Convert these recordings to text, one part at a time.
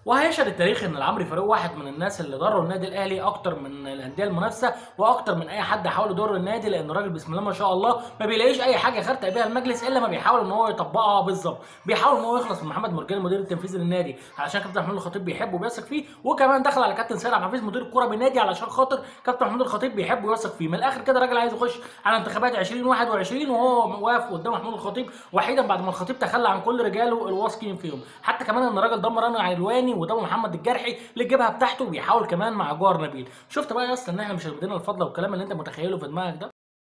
وهيشهد التاريخ ان العمري فاروق واحد من الناس اللي ضروا النادي الاهلي اكتر من الانديه المنافسه واكتر من اي حد حاول يضر النادي لان الراجل بسم الله ما شاء الله ما بيلاقيش اي حاجه يخرتق بيها المجلس الا ما بيحاول ان هو يطبقها بالظبط بيحاول ان هو يخلص من محمد مرجان المدير التنفيذي للنادي علشان كابتن محمود الخطيب بيحبه وبيثق فيه وكمان دخل على كابتن سيد عبد الحفيظ مدير الكوره بالنادي علشان خاطر كابتن محمود الخطيب بيحبه ويثق فيه من الاخر كده الراجل عايز يخش على انتخابات 2021 وهو واقف قدام محمود الخطيب وحيدا بعد ما الخطيب تخلى عن كل رجاله الواثقين فيهم حتى كمان ان الراجل ضم رنا علواني وضم محمد الجرحي للجبهه بتاعته وبيحاول كمان مع جوهر نبيل شفت بقى يا اسطى ان احنا مش واخدين الفضله والكلام اللي انت متخيله في دماغك ده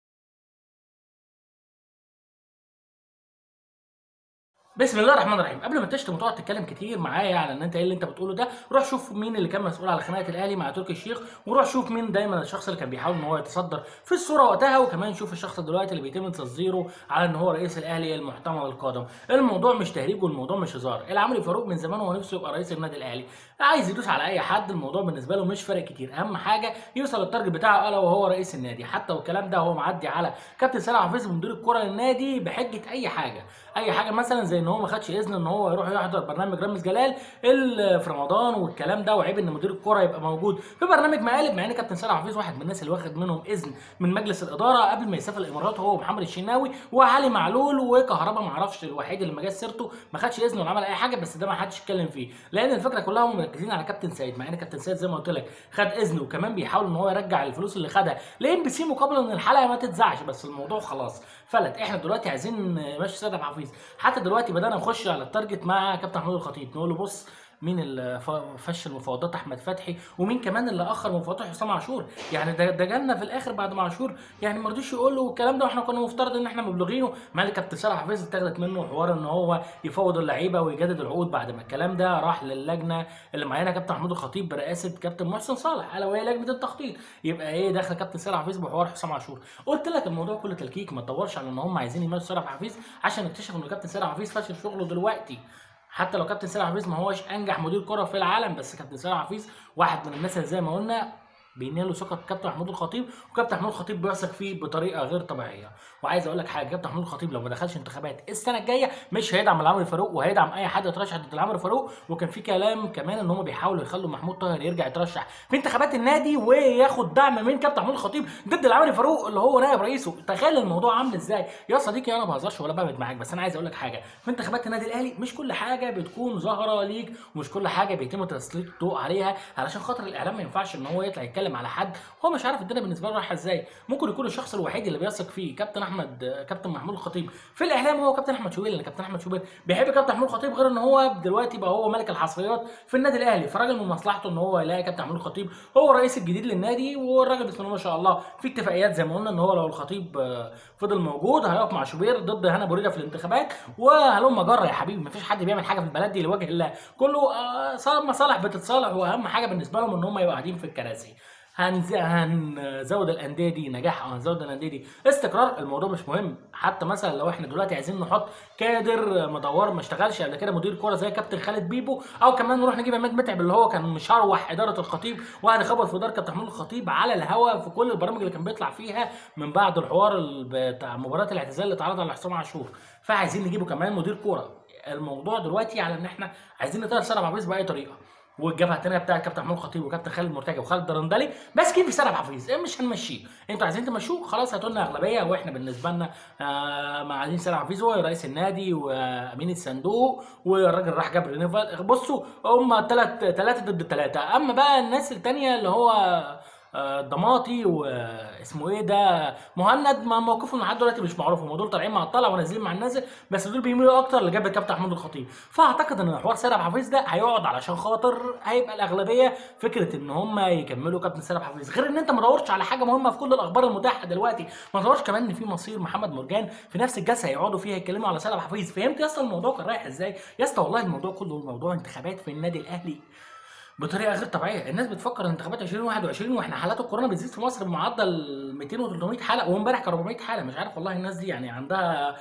بسم الله الرحمن الرحيم قبل ما تشتم وتقعد تتكلم كتير معايا على ان انت ايه اللي انت بتقوله ده روح شوف مين اللي كان مسؤول على خناقه الاهلي مع تركي الشيخ وروح شوف مين دايما الشخص اللي كان بيحاول ان هو يتصدر في الصوره وقتها وكمان شوف الشخص دلوقتي اللي بيتم تصديره على ان هو رئيس الاهلي المحتمل القادم الموضوع مش تهريج والموضوع مش هزار العمري فاروق من زمان هو نفسه يبقى رئيس النادي الاهلي عايز يدوس على اي حد الموضوع بالنسبه له مش فارق كتير اهم حاجه يوصل للتارجت بتاعه الا وهو رئيس النادي حتى والكلام ده هو معدي على كابتن سامح حفيظ مدير الكره للنادي بحجه اي حاجه اي حاجه مثلا زي ان هو ما خدش اذن ان هو يروح يحضر برنامج رامز جلال ال- في رمضان والكلام ده وعيب ان مدير الكره يبقى موجود في برنامج مقالب مع ان كابتن سامح حفيظ واحد من الناس اللي واخد منهم اذن من مجلس الاداره قبل ما يسافر الامارات هو ومحمد الشناوي وعلي معلول وكهربا ما اعرفش الوحيد اللي ما جاش سيرته ما خدش اذن ولا عمل اي حاجه بس ده ما حدش اتكلم فيه لان الفكره كلها هم مركزين على كابتن سيد مع ان كابتن سيد زي ما قلت لك خد اذن وكمان بيحاول ان هو يرجع الفلوس اللي خدها لام بي سي مقابل ان الحلقه ما تتذاعش بس الموضوع خلاص فلت احنا دلوقتي عايزين نمشي سيد عبد الحفيظ حتى دلوقتي بدانا نخش على التارجت مع كابتن محمود الخطيب نقول له بص مين اللي ف- فشل مفاوضات احمد فتحي ومين كمان اللي اخر مفاوضات حسام عاشور يعني ده ده جالنا في الاخر بعد ما عاشور يعني ما رضيش يقول له الكلام ده واحنا كنا مفترض ان احنا مبلغينه مع ان كابتن سامح حفيظ اتاخدت منه حوار ان هو يفوض اللعيبه ويجدد العقود بعد ما الكلام ده راح للجنه اللي معانا كابتن محمود الخطيب برئاسه كابتن محسن صالح الا وهي لجنه التخطيط يبقى ايه داخل كابتن سامح حفيظ بحوار حسام عاشور قلت لك الموضوع كله تلكيك ما تدورش على ان هم عايزين يمشوا سامح حفيظ عشان اكتشف ان كابتن سامح حفيظ فاشل شغله دلوقتي حتى لو كابتن سامح حفيظ ما هوش انجح مدير كره في العالم بس كابتن سامح حفيظ واحد من الناس اللي زي ما قلنا بينالوا ثقه كابتن محمود الخطيب وكابتن محمود الخطيب بيثق فيه بطريقه غير طبيعيه وعايز اقول لك حاجه كابتن محمود الخطيب لو ما دخلش انتخابات السنه الجايه مش هيدعم العمري فاروق وهيدعم اي حد يترشح ضد العمري فاروق وكان في كلام كمان ان هم بيحاولوا يخلوا محمود طاهر يرجع يترشح في انتخابات النادي وياخد دعم من كابتن محمود الخطيب ضد العمري فاروق اللي هو نائب رئيسه تخيل الموضوع عامل ازاي يا صديقي انا ما بهزرش ولا ببعد معاك بس انا عايز اقول لك حاجه في انتخابات النادي الاهلي مش كل حاجه بتكون ظاهره ليك ومش كل حاجه بيتم تسليط ضوء عليها علشان خاطر الاعلام ما ينفعش ان هو يطلع يتكلم على حد هو مش عارف الدنيا بالنسبه له رايحه ازاي ممكن يكون الشخص الوحيد اللي بيثق فيه كابتن احمد كابتن محمود الخطيب في الاعلام هو كابتن احمد شوبير لان كابتن احمد شوبير بيحب كابتن محمود الخطيب غير ان هو دلوقتي بقى هو ملك الحصريات في النادي الاهلي فراجل من مصلحته ان هو يلاقي كابتن محمود الخطيب هو الرئيس الجديد للنادي والراجل بسم الله ما شاء الله في اتفاقيات زي ما قلنا ان هو لو الخطيب آه، فضل موجود هيقف مع شوبير ضد هنا بوريده في الانتخابات وهلم جره يا حبيبي مفيش حد بيعمل حاجه في البلد دي لوجه الله كله آه، صالح مصالح بتتصالح واهم حاجه بالنسبه لهم ان هم يبقوا قاعدين في الكراسي هنز... هنزود الانديه دي نجاح او هنزود الانديه دي استقرار الموضوع مش مهم حتى مثلا لو احنا دلوقتي عايزين نحط كادر مدور ما اشتغلش قبل كده مدير كوره زي كابتن خالد بيبو او كمان نروح نجيب عماد متعب اللي هو كان مشروح اداره الخطيب وقعد يخبط في اداره كابتن محمود الخطيب على الهوا في كل البرامج اللي كان بيطلع فيها من بعد الحوار ال- بتاع مباراه الاعتزال اللي اتعرض على حسام عاشور فعايزين نجيبه كمان مدير كوره الموضوع دلوقتي على ان احنا عايزين نطير سلام عبيس باي طريقه والجبهه الثانيه بتاعت كابتن محمود الخطيب وكابتن خالد مرتجى وخالد درندلي ماسكين في سلام حفيظ إيه مش هنمشيه انتوا عايزين تمشوه خلاص هاتوا لنا اغلبيه واحنا بالنسبه لنا آه ما عايزين سلام حفيظ هو رئيس النادي وامين الصندوق والراجل راح جاب رينيفال بصوا هم ثلاث ثلاثه ضد ثلاثه اما بقى الناس الثانيه اللي هو آه، ضماطي واسمه ايه ده مهند ما موقفهم لحد دلوقتي مش معروف هم دول طالعين مع الطلع ونازلين مع النازل بس دول بيميلوا اكتر لجبهه كابتن محمود الخطيب فاعتقد ان حوار سيد عبد الحفيظ ده هيقعد علشان خاطر هيبقى الاغلبيه فكره ان هم يكملوا كابتن سيد عبد الحفيظ غير ان انت ما دورتش على حاجه مهمه في كل الاخبار المتاحه دلوقتي ما دورش كمان ان في مصير محمد مرجان في نفس الجلسه هيقعدوا فيها يتكلموا على سيد عبد الحفيظ فهمت يا اسطى الموضوع كان رايح ازاي يا اسطى والله الموضوع كله موضوع انتخابات في النادي الاهلي بطريقه غير طبيعيه الناس بتفكر ان انتخابات 2021 واحنا حالات الكورونا بتزيد في مصر بمعدل 200 و300 حاله وامبارح كان 400 حاله مش عارف والله الناس دي يعني عندها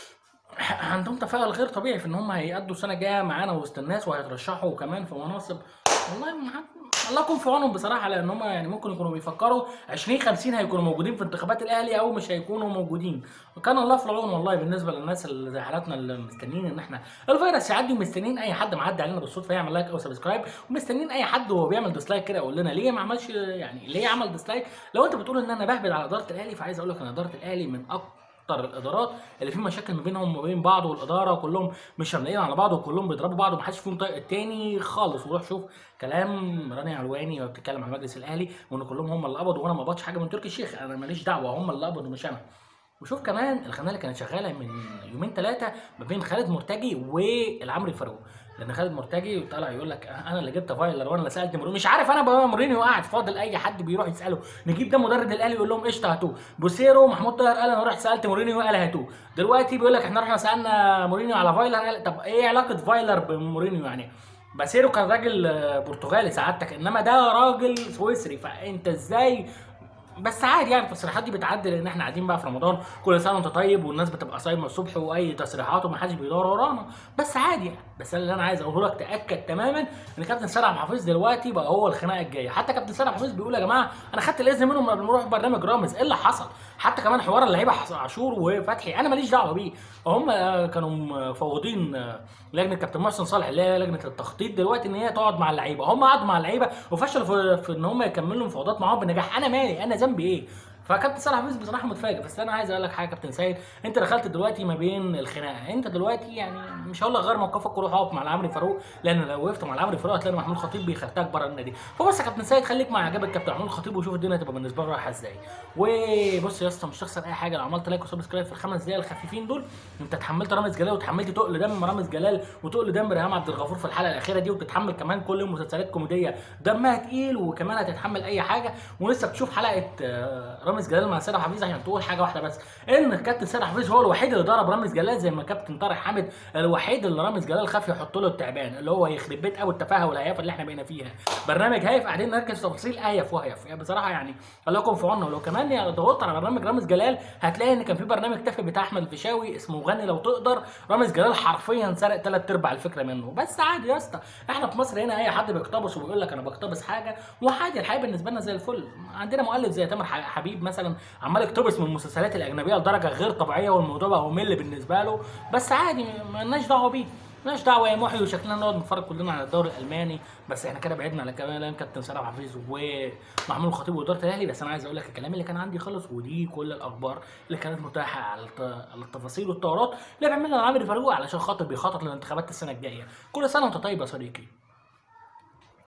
عندهم تفاؤل غير طبيعي في ان هم هيأدوا السنه الجايه معانا وسط الناس وهيترشحوا كمان في مناصب والله ما حد- الله يكون في عونهم بصراحه لان هم يعني ممكن يكونوا بيفكروا 20 50 هيكونوا موجودين في انتخابات الاهلي او مش هيكونوا موجودين وكان الله في العون والله بالنسبه للناس اللي زي حالاتنا اللي مستنيين ان احنا الفيروس يعدي ومستنيين اي حد معدي علينا بالصدفه يعمل لايك او سبسكرايب ومستنيين اي حد وهو بيعمل ديسلايك كده يقول لنا ليه ما عملش يعني ليه عمل ديسلايك لو انت بتقول ان انا بهبل على اداره الاهلي فعايز اقول لك ان اداره الاهلي من اكتر اكتر الادارات اللي في مشاكل ما بينهم وما بين بعض والاداره كلهم مش هملاقين على بعض وكلهم بيضربوا بعض ومحدش فيهم طايق التاني خالص وروح شوف كلام راني علواني وهي بتتكلم عن مجلس الاهلي وان كلهم هم اللي قبضوا وانا ما قبضتش حاجه من تركي الشيخ انا ماليش دعوه هم اللي قبضوا مش انا وشوف كمان الخناقه اللي كانت شغاله من يومين ثلاثه ما بين خالد مرتجي والعمري فاروق لان خالد مرتجي طالع يقول لك انا اللي جبت فايلر وانا اللي سالت مورينيو مش عارف انا بقى مورينيو قاعد فاضل اي حد بيروح يساله نجيب ده مدرب الاهلي يقول لهم قشطه هاتوه بوسيرو محمود طاهر قال انا رحت سالت مورينيو قال هاتوه دلوقتي بيقول لك احنا رحنا سالنا مورينيو على فايلر قال طب ايه علاقه فايلر بمورينيو يعني باسيرو كان راجل آه، برتغالي سعادتك انما ده راجل سويسري فانت ازاي بس عادي يعني التصريحات دي بتعدي لان احنا قاعدين بقى في رمضان كل سنه وانت طيب والناس بتبقى صايمه الصبح واي تصريحات ومحدش بيدور ورانا بس عادي يعني بس اللي انا عايز اقوله لك تاكد تماما ان كابتن سيد عبد الحفيظ دلوقتي بقى هو الخناقه الجايه حتى كابتن سيد عبد الحفيظ بيقول يا جماعه انا خدت الاذن منهم قبل ما اروح برنامج رامز ايه اللي حصل حتى كمان حوار اللعيبه حس- عاشور وفتحي انا ماليش دعوه بيه هم آه، كانوا مفوضين آه، لجنه كابتن محسن صالح اللي هي لجنه التخطيط دلوقتي ان هي تقعد مع اللعيبه هم قعدوا مع اللعيبه وفشلوا في, في ان هم يكملوا مفاوضات معاهم بنجاح انا مالي انا ذنبي ايه فكابتن صالح حفيظ بصراحه متفاجئ بس انا عايز اقول لك حاجه يا كابتن سيد انت دخلت دلوقتي ما بين الخناقه انت دلوقتي يعني مش هقول لك غير موقفك وروح اقف مع العمري فاروق لان لو وقفت مع العمري فاروق هتلاقي محمود خطيب بيخرتك بره النادي فبص يا كابتن سيد خليك مع عجبك كابتن محمود خطيب وشوف الدنيا هتبقى بالنسبه له رايحه ازاي وبص يا اسطى مش تخسر اي حاجه لو عملت لايك وسبسكرايب في الخمس دقايق الخفيفين دول انت اتحملت رامز جلال وتحملت تقل دم رامز جلال وتقل دم ريهام عبد الغفور في الحلقه الاخيره دي وتتحمل كمان كل يوم مسلسلات كوميديه دمها تقيل وكمان هتتحمل اي حاجه ولسه بتشوف حلقه آه، رامز جلال مع سيد حفيظ عشان تقول حاجه واحده بس ان كابتن سيد حفيظ هو الوحيد اللي ضرب رامز جلال زي ما كابتن طارق حامد الوحيد اللي رامز جلال خاف يحط له التعبان اللي هو يخرب بيت قوي التفاهه والهيافه اللي احنا بقينا فيها برنامج هايف قاعدين نركز في تفاصيل اهيف وهيف يعني بصراحه يعني الله يكون في عوننا ولو كمان يعني ضغطت على برنامج رامز جلال هتلاقي ان كان في برنامج تافه بتاع احمد الفيشاوي اسمه غني لو تقدر رامز جلال حرفيا سرق ثلاث ارباع الفكره منه بس عادي يا اسطى احنا في مصر هنا اي حد بيقتبس وبيقول لك انا بقتبس حاجه وعادي الحياه بالنسبه لنا زي الفل عندنا مؤلف زي تامر ح- حبيب مثلا عمال يقتبس من المسلسلات الاجنبيه لدرجه غير طبيعيه والموضوع بقى ممل بالنسبه له بس عادي مالناش دعوه بيه مالناش دعوه يا محي وشكلنا نقعد نتفرج كلنا على الدوري الالماني بس احنا كده بعدنا على كلام كابتن سلام حفيظ ومحمود الخطيب واداره الاهلي بس انا عايز اقول لك الكلام اللي كان عندي خلص ودي كل الاخبار اللي كانت متاحه على الت- على التفاصيل والطورات اللي بيعملها عامر فاروق علشان خاطر بيخطط للانتخابات السنه الجايه كل سنه وانت طيب يا صديقي